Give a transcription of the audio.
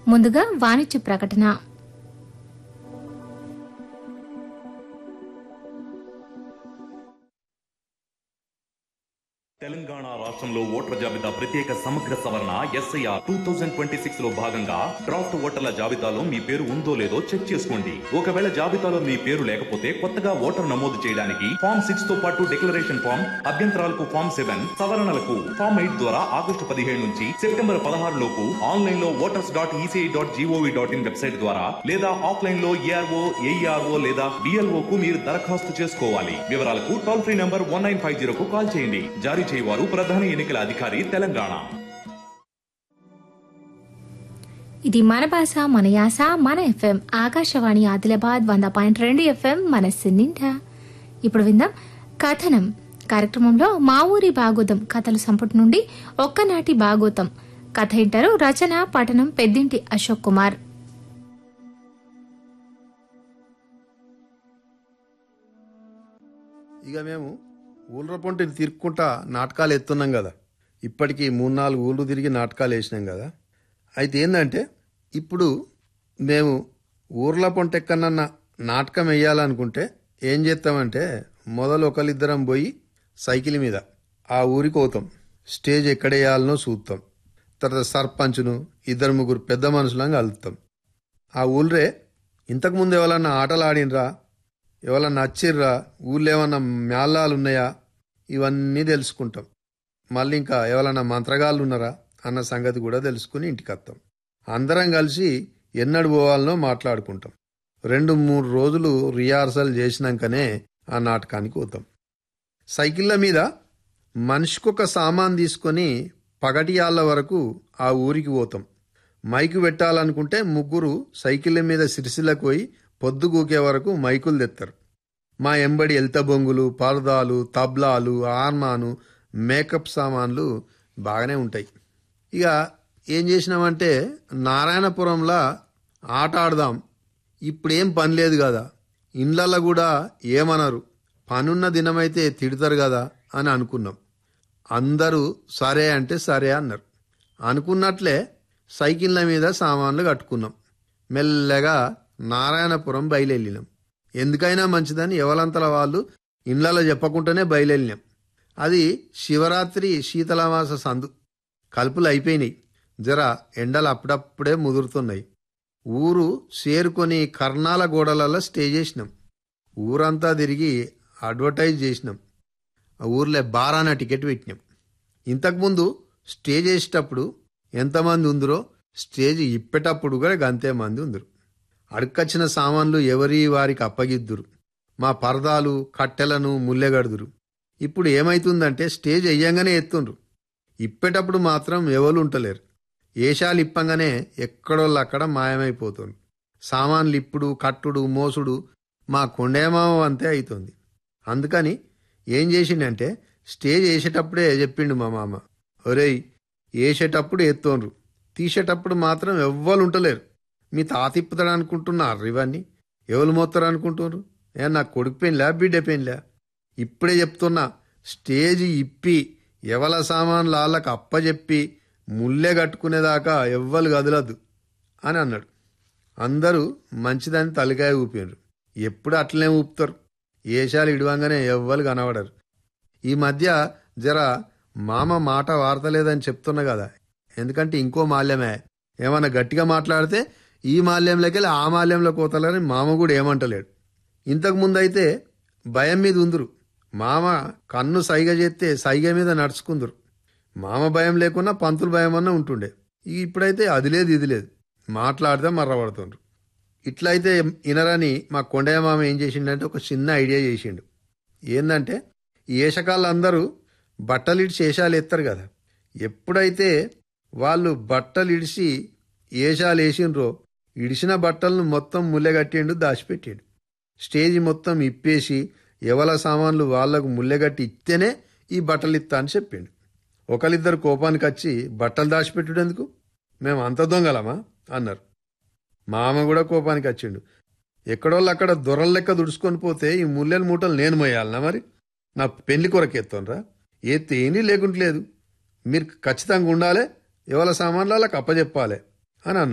ముందుగా వాణిజ్య ప్రకటన తెలంగాణ రాష్ట్రంలో ఓటర్ల జాబితా ప్రత్యేక సమగ్ర సవరణ SIR two thousand twenty six లో భాగంగా డ్రాఫ్ట్ ఓటర్ల జాబితాలో మీ పేరు ఉందో లేదో చెక్ చేసుకోండి ఒకవేళ జాబితాలో మీ పేరు లేకపోతే కొత్తగా ఓటర్ నమోదు చేయడానికి ఫామ్ సిక్స్ తో పాటు డిక్లరేషన్ ఫామ్ అభ్యంతరాలకు ఫామ్ సెవెన్ సవరణలకు ఫామ్ ఎయిట్ ద్వారా ఆగస్టు పదిహేడు నుంచి సెప్టెంబర్ పదహారు లోపు ఆన్లైన్ లో voters dot ECI dot GOV dot in website ద్వారా లేదా ఆఫ్లైన్ లో ఏఆర్ఓ ఏఈఆర్ఓ లేదా డిఎల్ఓ కు మీరు దరఖాస్తు చేసుకోవాలి వివరాలకు toll free number one nine five జీరోకు కాల్ చేయండి జారీ చేయవారు ప్రధాన ఎన్నికల అధికారి తెలంగాణ ఇది మన భాష మన యాస మన ఎఫ్ఎం ఆకాశవాణి ఆదిలాబాద్ వంద పాయింట్ రెండు ఎఫ్ఎం మన సిన్నింట ఇప్పుడు విందాం కథనం కార్యక్రమంలో మా ఊరి భాగోతం కథలు సంపుటి నుండి ఒక్కనాటి భాగోతం కథ ఇంటారు రచన పఠనం పెద్దింటి అశోక్ కుమార్ ఇక మేము ఊళ్ళ పొంటిని తిరుక్కుంటా నాటకాలు ఎత్తున్నాం కదా ఇప్పటికీ మూడు నాలుగు ఊళ్ళు తిరిగి నాటకాలు వేసినాం కదా అయితే ఏంటంటే ఇప్పుడు మేము ఊర్ల పొంట ఎక్కడన్నా నాటకం వేయాలనుకుంటే ఏం చేస్తామంటే మొదలు ఒకరిద్దరం పోయి సైకిల్ మీద ఆ ఊరికి పోతాం స్టేజ్ ఎక్కడ వేయాలనో చూస్తాం తర్వాత సర్పంచ్ను ఇద్దరు ముగ్గురు పెద్ద మనుషులను కలుస్తాం ఆ ఊళ్ళే ఇంతకుముందు ఎవరన్నా ఆటలు ఆడినరా ఎవరన్నా నచ్చిర్రా ఊళ్ళో ఏమన్నా మేళాలు ఉన్నాయా ఇవన్నీ తెలుసుకుంటాం మళ్ళీ ఇంకా ఎవరన్నా మంత్రగాళ్ళు ఉన్నారా అన్న సంగతి కూడా తెలుసుకుని ఇంటికి వస్తాం అందరం కలిసి ఎన్నడు పోవాలనో మాట్లాడుకుంటాం రెండు మూడు రోజులు రిహార్సల్ చేసినాకనే ఆ నాటకానికి పోతాం సైకిళ్ళ మీద మనిషికొక సామాన్ తీసుకొని పగటియాళ్ళ వరకు ఆ ఊరికి పోతాం మైకు పెట్టాలనుకుంటే ముగ్గురు సైకిళ్ళ మీద సిరిసిలకు పోయి పొద్దు గూకే వరకు మైకులు తెస్తారు మా ఎంబడి ఎల్త బొంగులు పరదాలు తబ్లాలు ఆర్మాను మేకప్ సామాన్లు బాగానే ఉంటాయి ఇక ఏం చేసినామంటే నారాయణపురంలో ఆట ఆడదాం ఇప్పుడేం పని లేదు కదా ఇండ్లల్లో కూడా ఏమనరు పనున్న దినమైతే తిడతారు కదా అని అనుకున్నాం అందరూ సరే అంటే సరే అన్నారు అనుకున్నట్లే సైకిళ్ళ మీద సామాన్లు కట్టుకున్నాం మెల్లగా నారాయణపురం బయలుదేరినాం ఎందుకైనా మంచిదని ఎవలంతల వాళ్ళు ఇండ్లలో చెప్పకుండానే బయలుదేరినాం అది శివరాత్రి శీతలమాస సందు కలుపులు అయిపోయినాయి జర ఎండలు అప్పుడప్పుడే ముదురుతున్నాయి ఊరు చేరుకొని కర్ణాల గోడలలో స్టే చేసినాం ఊరంతా తిరిగి అడ్వర్టైజ్ చేసినాం ఆ ఊర్లో బారాన టికెట్ పెట్టినాం ఇంతకుముందు స్టే చేసేటప్పుడు ఎంతమంది ఉందరో స్టేజ్ ఇప్పేటప్పుడు కూడా గంతే మంది ఉందరు అడుక్కొచ్చిన సామాన్లు ఎవరి వారికి అప్పగిద్దురు మా పరదాలు కట్టెలను ముల్లెగడుదురు ఇప్పుడు ఏమైతుందంటే స్టేజ్ అయ్యంగానే ఎత్తుండ్రు ఇప్పేటప్పుడు మాత్రం ఎవరు ఉంటలేరు ఏషాలు ఇప్పంగానే ఎక్కడోళ్ళు అక్కడ మాయమైపోతుండ్రు సామాన్లు ఇప్పుడు కట్టుడు మోసుడు మా కొండేమావ అంతే అవుతుంది అందుకని ఏం చేసిండంటే స్టేజ్ వేసేటప్పుడే చెప్పిండు మా మామ ఒరేయ్ వేసేటప్పుడు ఎత్తోన్రు తీసేటప్పుడు మాత్రం ఎవ్వరు ఉంటలేరు మీ తాత ఇప్పుతాడు అనుకుంటున్నారు ఇవన్నీ ఎవరు మోస్తారు అనుకుంటున్నారు ఏ నా కొడుకు పెయిన్లా బిడ్డ పెయిన్లా ఇప్పుడే చెప్తున్నా స్టేజ్ ఇప్పి ఎవల సామాన్లు వాళ్ళకి అప్పచెప్పి ముల్లె కట్టుకునేదాకా ఎవ్వరు కదలద్దు అని అన్నాడు అందరూ మంచిదని తలకాయ ఊపినారు ఎప్పుడు అట్లనే ఊపుతారు ఏషాలు ఇడవంగానే ఎవ్వరు కనబడరు ఈ మధ్య జర మామ మాట వార్తలేదని చెప్తున్నా కదా ఎందుకంటే ఇంకో మాల్యమే ఏమన్నా గట్టిగా మాట్లాడితే ఈ మాల్యంలోకి వెళ్ళి ఆ మాల్యంలోకి పోతాలని మామ కూడా ఏమంటలేడు ఇంతకు ముందైతే భయం మీద ఉందరు మామ కన్ను సైగ చేస్తే సైగ మీద నడుచుకుందరు మామ భయం లేకున్నా పంతులు భయం అన్నా ఉంటుండే ఇక ఇప్పుడైతే అది లేదు ఇది లేదు మాట్లాడితే మర్రపడుతుండ్రు ఇట్లయితే ఇనరని మా కొండయ్య మామ ఏం చేసిండంటే ఒక చిన్న ఐడియా చేసిండు ఏందంటే ఈ ఏషకాళ్ళందరూ బట్టలు ఇడిచి ఏషాలు ఎత్తారు కదా ఎప్పుడైతే వాళ్ళు బట్టలు ఇడిచి ఏషాలు వేసిండ్రో ఇడిచిన బట్టలను మొత్తం ముల్లెగట్టిండు దాచిపెట్టిండు స్టేజ్ మొత్తం ఇప్పేసి ఎవల సామాన్లు వాళ్లకు ముల్లెగట్టి ఇస్తేనే ఈ బట్టలు ఇస్తా అని చెప్పిండు ఒకరిద్దరు కోపానికి వచ్చి బట్టలు దాచిపెట్టుడు ఎందుకు మేము అంత దొంగలమా అన్నారు మామ కూడా కోపానికి వచ్చిండు ఎక్కడోళ్ళు అక్కడ దొరల లెక్క దుడుచుకొని పోతే ఈ ముల్లెల మూటలు నేను మోయాలనా మరి నా పెళ్లి కొరకు ఎత్తానరా ఏ తేని లేకుంటలేదు మీరు ఖచ్చితంగా ఉండాలి ఎవరి సామాన్లు వాళ్ళకి అప్పచెప్పాలి అని అన్నాడు